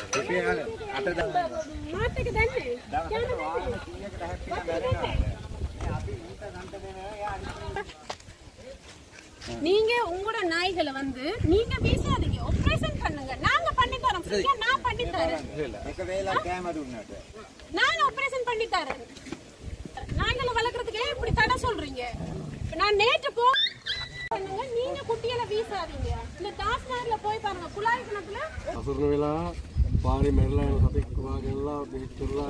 මාතක දන්නේ நீங்க உங்களோட நாய்களை வந்து நீங்க வீசாதீங்க ஆபரேஷன் பண்ணுங்க நாங்க பண்ணி தரோம் சரியா? நான் பண்ணி தரேன் එක වේලක් කෑම දුන්නට. நான் ஆபரேஷன் பண்ணி தரேன் நாய்களை வளர்க்கறதுக்கு ஏன் இப்படி தடை சொல்றீங்க இப்ப நான் நேற்று போ பண்ணுங்க நீங்க குட்டியில வீசாதீங்க இந்த தாஸ்மார்ல போய் பாருங்க குழாய் கிணத்துல අසුරන වෙලා පාරි මැරලා යන සතෙක් වාගෙනලා පිහිටුරලා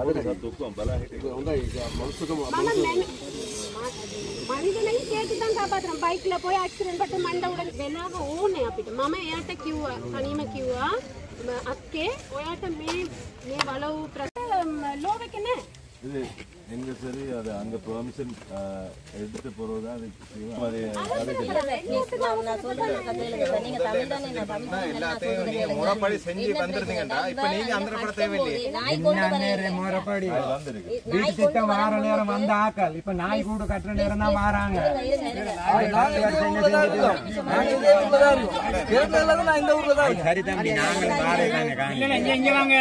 හොඳයි මනුස්සකම மனம் நினை- ம- மனிதனையும் கேட்டு தான் காப்பாத்துறேன் பைக்ல போய் ஆக்சிடென்ட் பட்டு மண்டை உடல் වෙලාව ඕනේ අපිට මම එයාට කිව්වා තනියම කිව්වා ම- අක්කේ ඔයාට මේ මේ බලව ලෝවෙක නෑ இது எங்க சரி அது அங்க பெர்மிஷன் எடுத்து போறதுதான் அதுக்கு செய்வோம். அது எல்லாத்தையும் நீங்க முறைப்படி செஞ்சு வந்திருந்தீங்கடா இப்ப நீங்க அந்த படம் தேவையில்லையே முறைப்படி வந்திருக்கு வீட்டு திட்டம் வார நேரம் வந்த ஆக்கள் இப்ப நாய் கூடு கட்டுற நேரம் தான் வாராங்க சரி தம்பி நாங்களும் வாரேன்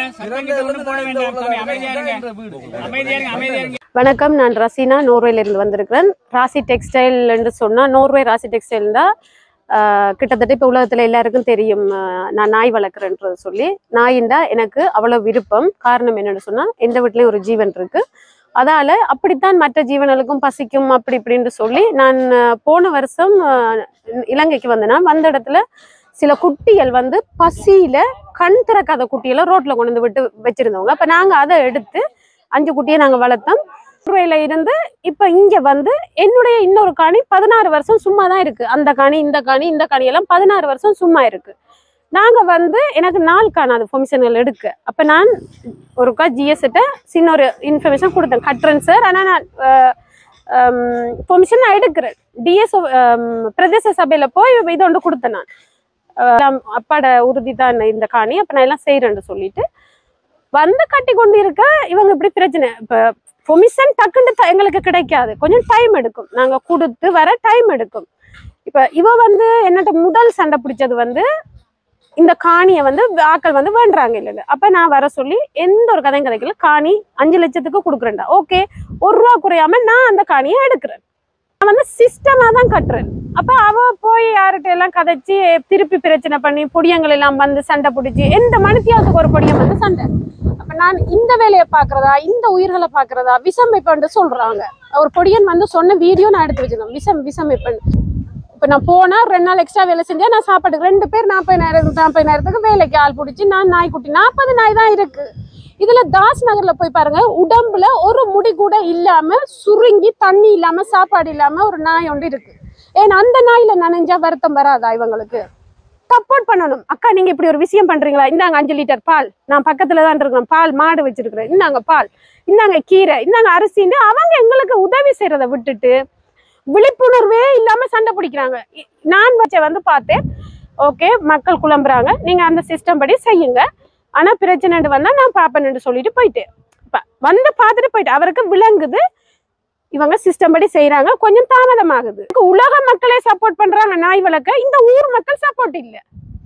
வணக்கம் நான் ரசீனா நோர்வேலிருந்து வந்திருக்கிறேன் ராசி டெக்ஸ்டைல் என்று சொன்னா நோர்வே ராசி டெக்ஸ்டைல் தான் கிட்டத்தட்ட இப்போ உலகத்துல எல்லாருக்கும் தெரியும் ஆஹ் நான் நாய் வளர்க்குறேன்றது சொல்லி நாயின்டா எனக்கு அவ்வளவு விருப்பம் காரணம் என்னன்னு சொன்னா எந்த வீட்லயும் ஒரு ஜீவன் இருக்கு அதால அப்படித்தான் மற்ற ஜீவன்களுக்கும் பசிக்கும் அப்படி இப்படின்னு சொல்லி நான் ஆஹ் போன வருஷம் ஆஹ் இலங்கைக்கு வந்தேன்னா வந்த இடத்துல சில குட்டிகள் வந்து பசியில கண் திறக்காத குட்டிகளை ரோட்ல கொண்டு வந்து விட்டு வச்சிருந்தவங்க அப்ப நாங்க அதை எடுத்து அஞ்சு குட்டியை நாங்க வளர்த்தோம் நோர்வேல இருந்து இப்ப இங்க வந்து என்னுடைய இன்னொரு காணி பதினாறு வருஷம் சும்மா தான் இருக்கு அந்த காணி இந்த காணி இந்த காணி எல்லாம் பதினாறு வருஷம் சும்மா இருக்கு நாங்க வந்து எனக்கு நாள் காணாது பெர்மிஷன்கள் எடுக்க அப்ப நான் ஒருக்கா ஜிஎஸ்கிட்ட சின்ன ஒரு இன்ஃபர்மேஷன் கொடுத்தேன் கட்டுறேன் சார் ஆனா நான் பெர்மிஷன் நான் எடுக்கிறேன் டிஎஸ் பிரதேச சபையில போய் இது ஒன்று கொடுத்தேன் நான் அஹ் அப்பாட உறுதி தான் இந்த காணி அப்ப நான் எல்லாம் செய்யறேன்னு சொல்லிட்டு வந்து கட்டி கொண்டு இருக்க இவங்க இப்படி பிரச்சனை இப்ப பொமிஷன் டக்குன்னு த- எங்களுக்கு கிடைக்காது கொஞ்சம் டைம் எடுக்கும் நாங்க கொடுத்து வர டைம் எடுக்கும் இப்ப இவ வந்து என்னட்ட முதல் சண்டை பிடிச்சது வந்து இந்த காணியை வந்து ஆக்கள் வந்து வேண்டுறாங்க இல்ல அப்ப நான் வர சொல்லி எந்த ஒரு கதையும் கிடைக்கல காணி அஞ்சு லட்சத்துக்கு கொடுக்குறேன்டா ஓகே ஒரு ரூபா குறையாம நான் அந்த காணியை எடுக்கிறேன் நான் வந்து சிஸ்டமா தான் கட்டுறேன் அப்ப அவ போய் யார்கிட்ட எல்லாம் கதைச்சு திருப்பி பிரச்சனை பண்ணி பொடியங்கள் எல்லாம் வந்து சண்டை பிடிச்சி எந்த மனுத்தியாவதுக்கு ஒரு பொடியம் வந்து சண்டை அப்ப நான் இந்த வேலையை பாக்குறதா இந்த உயிர்களை பாக்குறதா விஷமைப்பண்டு சொல்றாங்க ஒரு பொடியன் வந்து சொன்ன வீடியோ நான் எடுத்து வச்சிருக்கேன் விஷம் விஷமைப்பன் இப்ப நான் போனா ரெண்டு நாள் எக்ஸ்ட்ரா வேலை செஞ்சா நான் சாப்பாட்டுக்கு ரெண்டு பேர் நாற்பதாயிரம் நாற்பதாயிரத்துக்கு வேலைக்கு ஆள் பிடிச்சி நான் நாய்க்குட்டி நாற்பது நாய் தான் இருக்கு இதுல தாஸ் நகர்ல போய் பாருங்க உடம்புல ஒரு முடி கூட இல்லாம சுருங்கி தண்ணி இல்லாம சாப்பாடு இல்லாம ஒரு நாய் ஒன்று இருக்கு ஏன்னா அந்த நாயில நனைஞ்சா வருத்தம் வராதா இவங்களுக்கு சப்போர்ட் பண்ணணும் அக்கா நீங்க இப்படி ஒரு விஷயம் பண்றீங்களா இந்தாங்க அஞ்சு லிட்டர் பால் நான் பக்கத்துல தான் இருக்கிறேன் பால் மாடு வச்சிருக்கிறேன் இந்தாங்க பால் இந்தாங்க கீரை இந்தாங்க அரிசின்னு அவங்க எங்களுக்கு உதவி செய்யறதை விட்டுட்டு விழிப்புணர்வே இல்லாம சண்டை பிடிக்கிறாங்க இ- நான் வச்ச வந்து பார்த்தேன் ஓகே மக்கள் குழம்புறாங்க நீங்க அந்த சிஸ்டம் படி செய்யுங்க ஆனா பிரச்சனை வந்தா நான் பாப்பேன்னு சொல்லிட்டு போயிட்டேன் ப- வந்து பார்த்துட்டு போயிட்டு அவருக்கு விளங்குது இவங்க சிஸ்டம் படி செய்யறாங்க கொஞ்சம் தாமதமாகுது உலக மக்களே சப்போர்ட் பண்றாங்க நாய் வளர்க்க இந்த ஊர் மக்கள் சப்போர்ட் இல்ல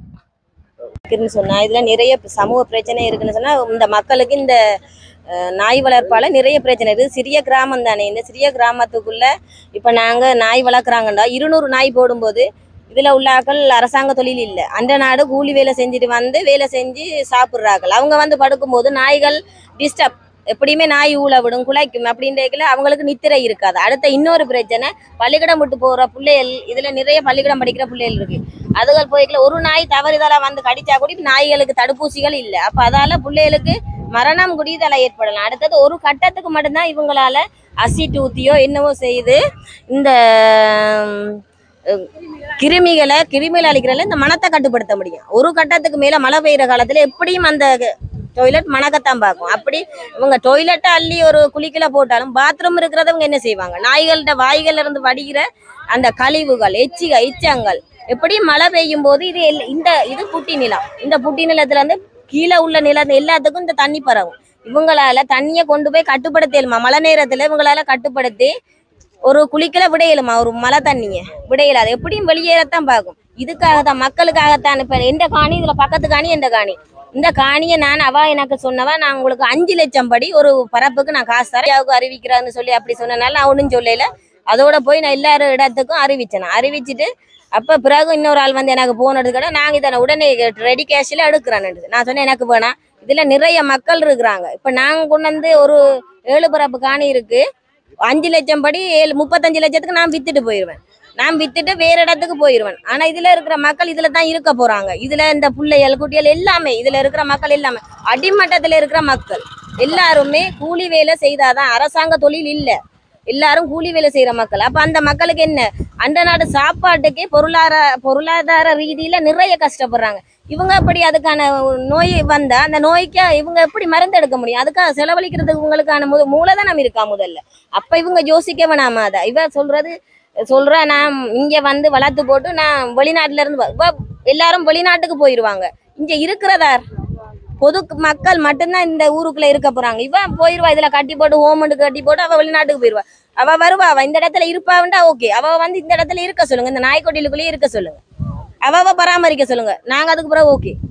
இருக்குன்னு சொன்னா இதுல நிறைய சமூக பிரச்சனை இருக்குன்னு சொன்னா இந்த மக்களுக்கு இந்த அஹ், நாய் வளர்ப்பால நிறைய பிரச்சனை இருக்குது சிறிய கிராமம் தானே இந்த சிறிய கிராமத்துக்குள்ள இப்ப நாங்க நாய் வளர்க்குறாங்கண்டா இருநூறு நாய் போடும்போது இதுல உள்ள ஆட்கள் அரசாங்க தொழில் இல்லை அந்த நாடு கூலி வேலை செஞ்சுட்டு வந்து வேலை செஞ்சு சாப்பிட்றார்கள் அவங்க வந்து படுக்கும்போது நாய்கள் டிஸ்டர்ப் எப்படியுமே நாய் ஊழ விடும் குலைக்கும் அப்படின்றதுல அவங்களுக்கு நித்திரை இருக்காது அடுத்த இன்னொரு பிரச்சனை பள்ளிக்கூடம் விட்டு போற பிள்ளைகள் இதுல நிறைய பள்ளிக்கூடம் படிக்கிற பிள்ளைகள் இருக்கு அதுகள் போய்க்கல ஒரு நாய் தவறுதலா வந்து கடிச்சா கூட நாய்களுக்கு தடுப்பூசிகள் இல்லை அப்ப அதால பிள்ளைகளுக்கு மரணம் கூட இதில் ஏற்படலாம் அடுத்தது ஒரு கட்டத்துக்கு மட்டும்தான் இவங்களால அசிட் ஊத்தியோ என்னவோ செய்து இந்த உம், கிருமிகளை கிருமிகள் அழிக்கிறதுல இந்த மனத்தை கட்டுப்படுத்த முடியும் ஒரு கட்டத்துக்கு மேல மழை பெய்யுற காலத்துல எப்படியும் அந்த டொய்லெட் மணக்கத்தான் பார்க்கும் அப்படி இவங்க டொய்லெட்டை அள்ளி ஒரு குளிக்கல போட்டாலும் பாத்ரூம் இருக்கிறதவங்க என்ன செய்வாங்க நாய்கள்கிட்ட வாய்கள்ல இருந்து வடிகிற அந்த கழிவுகள் எச்சிக எச்சங்கள் எப்படியும் மழை பெய்யும் போது இது எல்- இந்த இது புட்டி நிலம் இந்த புட்டி நிலத்துல இருந்து கீழே உள்ள நிலம் எல்லாத்துக்கும் இந்த தண்ணி பரவும் இவங்களால தண்ணியை கொண்டு போய் கட்டுப்படுத்த இயலுமா மழை நேரத்துல இவங்களால கட்டுப்படுத்தி ஒரு குளிக்கல விடையலுமா ஒரு மழை தண்ணியை விடையலாது எப்படியும் வெளியேறத்தான் பார்க்கும் இதுக்காக தான் மக்களுக்காகத்தான் இப்ப எந்த காணி இதுல பக்கத்து காணி எந்த காணி இந்த காணியை நான் அவ எனக்கு சொன்னவா நான் உங்களுக்கு அஞ்சு லட்சம் படி ஒரு பரப்புக்கு நான் காசு தரேன் யாவுக்கு அறிவிக்கிறான்னு சொல்லி அப்படி சொன்னனால நான் ஒன்றும் சொல்லல அதோட போய் நான் எல்லாரும் இடத்துக்கும் அறிவிச்சேன் நான் அறிவிச்சிட்டு அப்ப பிறகு இன்னொரு ஆள் வந்து எனக்கு போன் எடுத்துக்கிட்ட நாங்க இதை உடனே ரெடி கேஷ்ல எடுக்கிறேன் நான் சொன்னேன் எனக்கு வேணாம் இதுல நிறைய மக்கள் இருக்கிறாங்க இப்ப நாங்க கொண்டு வந்து ஒரு ஏழு பரப்பு காணி இருக்கு அஞ்சு லட்சம் படி ஏழு முப்பத்தஞ்சு லட்சத்துக்கு நான் வித்துட்டு போயிடுவேன் நான் வித்துட்டு வேற இடத்துக்கு போயிடுவேன் ஆனா இதுல இருக்கிற மக்கள் இதுல தான் இருக்க போறாங்க இதுல இந்த பிள்ளைகள் குட்டிகள் எல்லாமே இதுல இருக்கிற மக்கள் எல்லாமே அடிமட்டத்துல இருக்கிற மக்கள் எல்லாருமே கூலி வேலை செய்தாதான் அரசாங்க தொழில் இல்ல எல்லாரும் கூலி வேலை செய்யற மக்கள் அப்ப அந்த மக்களுக்கு என்ன அண்ட நாடு சாப்பாட்டுக்கே பொருளாதார பொருளாதார ரீதியில நிறைய கஷ்டப்படுறாங்க இவங்க எப்படி அதுக்கான நோய் வந்தா அந்த நோய்க்கு இவங்க எப்படி மருந்து எடுக்க முடியும் அதுக்காக செலவழிக்கிறதுக்கு உங்களுக்கான முத மூலதனம் இருக்கா முதல்ல அப்ப இவங்க யோசிக்க வேணாமா அதை இவ சொல்றது சொல்றா நான் இங்க வந்து வளர்த்து போட்டு நான் வெளிநாட்டுல இருந்து வ- இவ எல்லாரும் வெளிநாட்டுக்கு போயிருவாங்க இங்க இருக்கிறதார் பொது மக்கள் மட்டும்தான் இந்த ஊருக்குள்ள இருக்க போறாங்க இவன் போயிருவா இதுல கட்டி போட்டு ஹோமண்டுக்கு கட்டி போட்டு அவ வெளிநாட்டுக்கு போயிருவா அவ வருவா அவ இந்த இடத்துல இருப்பாவுண்டா ஓகே அவ வந்து இந்த இடத்துல இருக்க சொல்லுங்க இந்த நாய்க்கொட்டிலுக்குள்ளேயே இருக்க சொல்லுங்க அவ அவ பராமரிக்க சொல்லுங்க நாங்க அதுக்கு பிறகு ஓகே